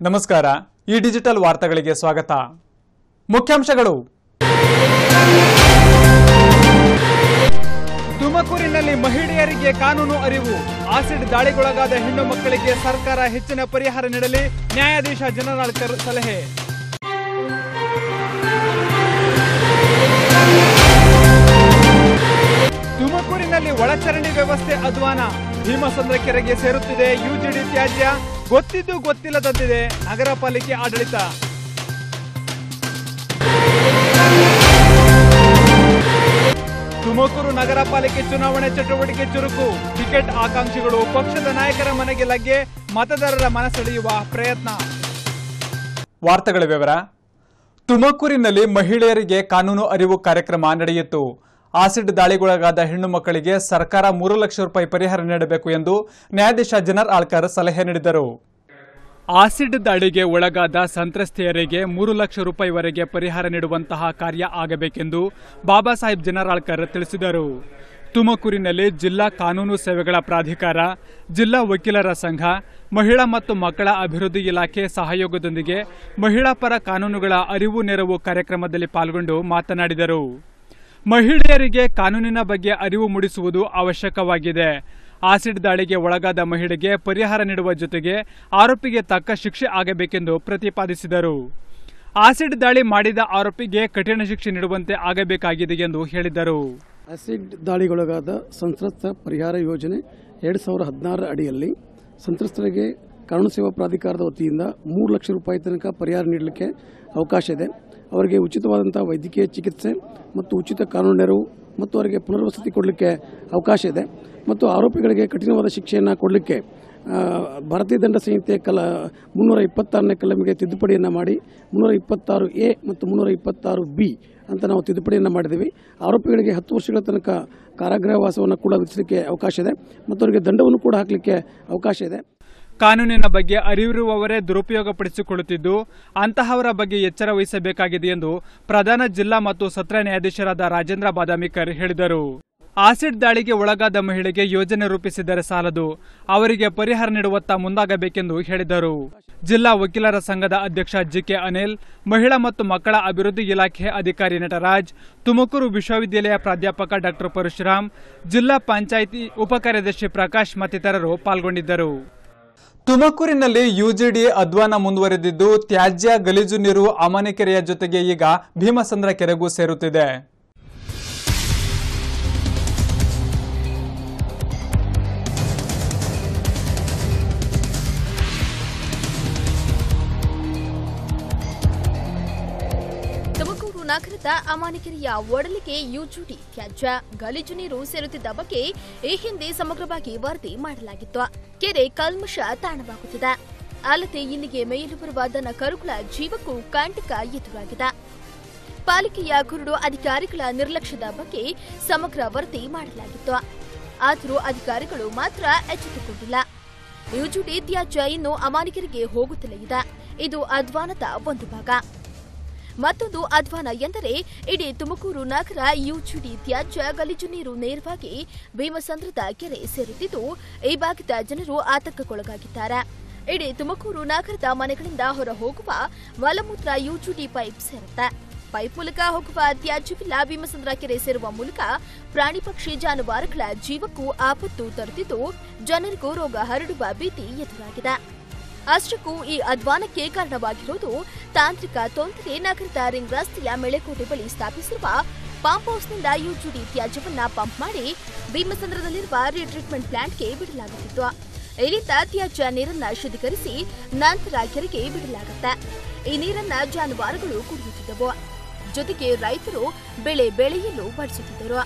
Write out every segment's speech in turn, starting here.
ನಮಸ್ಕಾರ ಈ ಡಿಜಿಟಲ್ ವಾರ್ತೆಗಳಿಗೆ ಸ್ವಾಗತ ಮುಖ್ಯಾಂಶಗಳು ತುಮಕೂರಿನಲ್ಲಿ ಮಹಿಳೆಯರಿಗೆ ಕಾನೂನು ಅರಿವು ಆಸಿಡ್ ದಾಳಿಗೊಳಗಾದ ಹೆಣ್ಣು ಮಕ್ಕಳಿಗೆ ಸರ್ಕಾರ ಹೆಚ್ಚಿನ ಪರಿಹಾರ ನೀಡಲಿ ನ್ಯಾಯಾಧೀಶ ಜನರಾಳ್ಕರ್ ಸಲಹೆ ತುಮಕೂರಿನಲ್ಲಿ ಒಳಚರಂಡಿ ವ್ಯವಸ್ಥೆ ಅಧ್ವಾನ ಭೀಮಸಂದ್ರ ಕೆರೆಗೆ ಸೇರುತ್ತಿದೆ ಯುಜಿಡಿ ತ್ಯಾಜ್ಯ ಗೊತ್ತಿದ್ದು ಗೊತ್ತಿಲ್ಲದಂತಿದೆ ನಗರ ಪಾಲಿಕೆ ಆಡಳಿತ ತುಮಕೂರು ನಗರ ಪಾಲಿಕೆ ಚುನಾವಣೆ ಚಟುವಟಿಕೆ ಚುರುಕು ಟಿಕೆಟ್ ಆಕಾಂಕ್ಷಿಗಳು ಪಕ್ಷದ ನಾಯಕರ ಮನೆಗೆ ಲಗ್ಗೆ ಮತದಾರರ ಮನಸೆಳೆಯುವ ಪ್ರಯತ್ನ ವಾರ್ತೆಗಳ ವಿವರ ತುಮಕೂರಿನಲ್ಲಿ ಮಹಿಳೆಯರಿಗೆ ಕಾನೂನು ಅರಿವು ಕಾರ್ಯಕ್ರಮ ನಡೆಯಿತು ಆಸಿಡ್ ದಾಳಿಗೊಳಗಾದ ಹೆಣ್ಣು ಮಕ್ಕಳಿಗೆ ಸರ್ಕಾರ ಮೂರು ಲಕ್ಷ ರೂಪಾಯಿ ಪರಿಹಾರ ನೀಡಬೇಕು ಎಂದು ನ್ಯಾಯಾಧೀಶ ಜನರ್ ಆಳ್ಕರ್ ಸಲಹೆ ನೀಡಿದರು ಆಸಿಡ್ ದಾಳಿಗೆ ಒಳಗಾದ ಸಂತ್ರಸ್ತೆಯರಿಗೆ ಮೂರು ಲಕ್ಷ ರೂಪಾಯಿವರೆಗೆ ಪರಿಹಾರ ನೀಡುವಂತಹ ಕಾರ್ಯ ಆಗಬೇಕೆಂದು ಬಾಬಾ ಸಾಹೇಬ್ ಜನರಾಳ್ಕರ್ ತಿಳಿಸಿದರು ತುಮಕೂರಿನಲ್ಲಿ ಜಿಲ್ಲಾ ಕಾನೂನು ಸೇವೆಗಳ ಪ್ರಾಧಿಕಾರ ಜಿಲ್ಲಾ ವಕೀಲರ ಸಂಘ ಮಹಿಳಾ ಮತ್ತು ಮಕ್ಕಳ ಅಭಿವೃದ್ಧಿ ಇಲಾಖೆ ಸಹಯೋಗದೊಂದಿಗೆ ಮಹಿಳಾ ಪರ ಕಾನೂನುಗಳ ಅರಿವು ನೆರವು ಕಾರ್ಯಕ್ರಮದಲ್ಲಿ ಪಾಲ್ಗೊಂಡು ಮಾತನಾಡಿದರು ಮಹಿಳೆಯರಿಗೆ ಕಾನೂನಿನ ಬಗ್ಗೆ ಅರಿವು ಮೂಡಿಸುವುದು ಅವಶ್ಯಕವಾಗಿದೆ ಆಸಿಡ್ ದಾಳಿಗೆ ಒಳಗಾದ ಮಹಿಳೆಗೆ ಪರಿಹಾರ ನೀಡುವ ಜೊತೆಗೆ ಆರೋಪಿಗೆ ತಕ್ಕ ಶಿಕ್ಷೆ ಆಗಬೇಕೆಂದು ಪ್ರತಿಪಾದಿಸಿದರು ಆಸಿಡ್ ದಾಳಿ ಮಾಡಿದ ಆರೋಪಿಗೆ ಕಠಿಣ ಶಿಕ್ಷೆ ನೀಡುವಂತೆ ಆಗಬೇಕಾಗಿದೆ ಎಂದು ಹೇಳಿದರು ಆಸಿಡ್ ದಾಳಿಗೊಳಗಾದ ಸಂತ್ರಸ್ತ ಪರಿಹಾರ ಯೋಜನೆ ಎರಡು ಸಾವಿರದ ಹದಿನಾರರ ಅಡಿಯಲ್ಲಿ ಸಂತ್ರಸ್ತರಿಗೆ ಕಾನೂನು ಸೇವಾ ಪ್ರಾಧಿಕಾರದ ವತಿಯಿಂದ ಮೂರು ಲಕ್ಷ ರೂಪಾಯಿ ತನಕ ಪರಿಹಾರ ನೀಡಲಿಕ್ಕೆ ಅವಕಾಶ ಇದೆ ಅವರಿಗೆ ಉಚಿತವಾದಂಥ ವೈದ್ಯಕೀಯ ಚಿಕಿತ್ಸೆ ಮತ್ತು ಉಚಿತ ಕಾನೂನು ನೆರವು ಮತ್ತು ಅವರಿಗೆ ಪುನರ್ವಸತಿ ಕೊಡಲಿಕ್ಕೆ ಅವಕಾಶ ಇದೆ ಮತ್ತು ಆರೋಪಿಗಳಿಗೆ ಕಠಿಣವಾದ ಶಿಕ್ಷೆಯನ್ನು ಕೊಡಲಿಕ್ಕೆ ಆ, ಭಾರತೀಯ ದಂಡ ಸಂಹಿತೆ ಕಲ ಮುನ್ನೂರ ಇಪ್ಪತ್ತಾರನೇ ಕಲಮಿಗೆ ತಿದ್ದುಪಡಿಯನ್ನು ಮಾಡಿ ಮುನ್ನೂರ ಇಪ್ಪತ್ತಾರು ಎ ಮತ್ತು ಮುನ್ನೂರ ಇಪ್ಪತ್ತಾರು ಬಿ ಅಂತ ನಾವು ತಿದ್ದುಪಡಿಯನ್ನು ಮಾಡಿದ್ದೀವಿ ಆರೋಪಿಗಳಿಗೆ ಹತ್ತು ವರ್ಷಗಳ ತನಕ ಕಾರಾಗೃಹವಾಸವನ್ನು ಕೂಡ ವಿಧಿಸಲಿಕ್ಕೆ ಅವಕಾಶ ಇದೆ ಮತ್ತು ಅವರಿಗೆ ದಂಡವನ್ನು ಕೂಡ ಹಾಕಲಿಕ್ಕೆ ಅವಕಾಶ ಇದೆ ಕಾನೂನಿನ ಬಗ್ಗೆ ಅರಿವಿರುವವರೇ ದುರುಪಯೋಗಪಡಿಸಿಕೊಳ್ಳುತ್ತಿದ್ದು ಅಂತಹವರ ಬಗ್ಗೆ ಎಚ್ಚರ ವಹಿಸಬೇಕಾಗಿದೆ ಎಂದು ಪ್ರಧಾನ ಜಿಲ್ಲಾ ಮತ್ತು ಸತ್ರ ನ್ಯಾಯಾಧೀಶರಾದ ರಾಜೇಂದ್ರ ಬಾದಾಮಿಕರ್ ಹೇಳಿದರು ಆಸಿಡ್ ದಾಳಿಗೆ ಒಳಗಾದ ಮಹಿಳೆಗೆ ಯೋಜನೆ ರೂಪಿಸಿದರೆ ಸಾಲದು ಅವರಿಗೆ ಪರಿಹಾರ ನೀಡುವತ್ತ ಮುಂದಾಗಬೇಕೆಂದು ಹೇಳಿದರು ಜಿಲ್ಲಾ ವಕೀಲರ ಸಂಘದ ಅಧ್ಯಕ್ಷ ಜಿಕೆ ಅನಿಲ್ ಮಹಿಳಾ ಮತ್ತು ಮಕ್ಕಳ ಅಭಿವೃದ್ಧಿ ಇಲಾಖೆ ಅಧಿಕಾರಿ ನಟರಾಜ್ ತುಮಕೂರು ವಿಶ್ವವಿದ್ಯಾಲಯ ಪ್ರಾಧ್ಯಾಪಕ ಡಾಕ್ಟರ್ ಪರಶುರಾಮ್ ಜಿಲ್ಲಾ ಪಂಚಾಯಿತಿ ಉಪಕಾರ್ಯದರ್ಶಿ ಪ್ರಕಾಶ್ ಮತ್ತಿತರರು ಪಾಲ್ಗೊಂಡಿದ್ದರು ತುಮಕೂರಿನಲ್ಲಿ ಯುಜಿಡಿ ಅಧ್ವಾನ ಮುಂದುವರೆದಿದ್ದು ತ್ಯಾಜ್ಯ ಗಲೀಜು ನೀರು ಅಮಾನಿಕೆರೆಯ ಜೊತೆಗೆ ಈಗ ಭೀಮಸಂದ್ರ ಕೆರೆಗೂ ಸೇರುತ್ತಿದೆ ತುಮಕೂರು ನಗರದ ಅಮಾನಿಕೆರೆಯ ಒಡಲಿಗೆ ಯುಜುಡಿ ತ್ಯಾಜ್ಯ ಗಲೀಜು ನೀರು ಸೇರುತ್ತಿದ್ದ ಬಗ್ಗೆ ಈ ಹಿಂದೆ ಸಮಗ್ರವಾಗಿ ವರದಿ ಮಾಡಲಾಗಿತ್ತು ಕೆರೆ ಕಲ್ಮಶ ತಾಣವಾಗುತ್ತಿದೆ ಅಲ್ಲದೆ ಇಲ್ಲಿಗೆ ಮೇಯಲು ಬರುವ ದನ ಕರುಗಳ ಜೀವಕ್ಕೂ ಕಂಟಕ ಎದುರಾಗಿದೆ ಪಾಲಿಕೆಯ ಕುರುಡು ಅಧಿಕಾರಿಗಳ ನಿರ್ಲಕ್ಷ್ಯದ ಬಗ್ಗೆ ಸಮಗ್ರ ವರದಿ ಮಾಡಲಾಗಿತ್ತು ಆದರೂ ಅಧಿಕಾರಿಗಳು ಮಾತ್ರ ಎಚ್ಚೆತ್ತುಕೊಂಡಿಲ್ಲ ಯುಜುಡಿ ತ್ಯಾಜ್ಯ ಇನ್ನು ಅಮಾನಿಕರಿಗೆ ಹೋಗುತ್ತಲೇ ಇದೆ ಇದು ಅಧ್ವಾನದ ಒಂದು ಭಾಗ ಮತ್ತೊಂದು ಅಧ್ವಾನ ಎಂದರೆ ಇಡೀ ತುಮಕೂರು ನಗರ ಯುಜಿಡಿ ತ್ಯಾಜ್ಯ ಗಲೀಜು ನೀರು ನೇರವಾಗಿ ಭೀಮಸಂದ್ರದ ಕೆರೆ ಸೇರುತ್ತಿದ್ದು ಈ ಭಾಗದ ಜನರು ಆತಂಕಕ್ಕೊಳಗಾಗಿದ್ದಾರೆ ಇಡೀ ತುಮಕೂರು ನಗರದ ಮನೆಗಳಿಂದ ಹೊರ ಹೋಗುವ ಮಲಮೂತ್ರ ಯುಜಿಡಿ ಪೈಪ್ ಸೇರುತ್ತೆ ಪೈಪ್ ಮೂಲಕ ಹೋಗುವ ತ್ಯಾಜ್ಯವಿಲ್ಲ ಭೀಮಸಂದ್ರ ಕೆರೆ ಸೇರುವ ಮೂಲಕ ಪ್ರಾಣಿ ಪಕ್ಷಿ ಜಾನುವಾರುಗಳ ಜೀವಕ್ಕೂ ಆಪತ್ತು ತರುತ್ತಿದ್ದು ಜನರಿಗೂ ರೋಗ ಹರಡುವ ಭೀತಿ ಎದುರಾಗಿದೆ ಅಷ್ಟಕ್ಕೂ ಈ ಅಧ್ವಾನಕ್ಕೆ ಕಾರಣವಾಗಿರುವುದು ತಾಂತ್ರಿಕ ತೊಂದರೆ ನಗರದ ರಿಂಗ್ ರಸ್ತೆಯ ಮೆಳೆಕೋಟೆ ಬಳಿ ಸ್ಥಾಪಿಸಿರುವ ಪಂಪ್ ಹೌಸ್ನಿಂದ ಯುಜುಡಿ ತ್ಯಾಜ್ಯವನ್ನ ಪಂಪ್ ಮಾಡಿ ಭೀಮಸಂದ್ರದಲ್ಲಿರುವ ರೀಟ್ರೀಟ್ಮೆಂಟ್ ಪ್ಲಾಂಟ್ಗೆ ಬಿಡಲಾಗುತ್ತಿತ್ತು ಇಲ್ಲಿಂದ ತ್ಯಾಜ್ಯ ನೀರನ್ನ ಶುದ್ಧೀಕರಿಸಿ ನಂತರ ಕೆರೆಗೆ ಬಿಡಲಾಗುತ್ತೆ ಈ ನೀರನ್ನ ಜಾನುವಾರುಗಳು ಕುಡಿಯುತ್ತಿದ್ದವು ಜೊತೆಗೆ ರೈತರು ಬೆಳೆ ಬೆಳೆಯಲು ಬಳಸುತ್ತಿದ್ದರು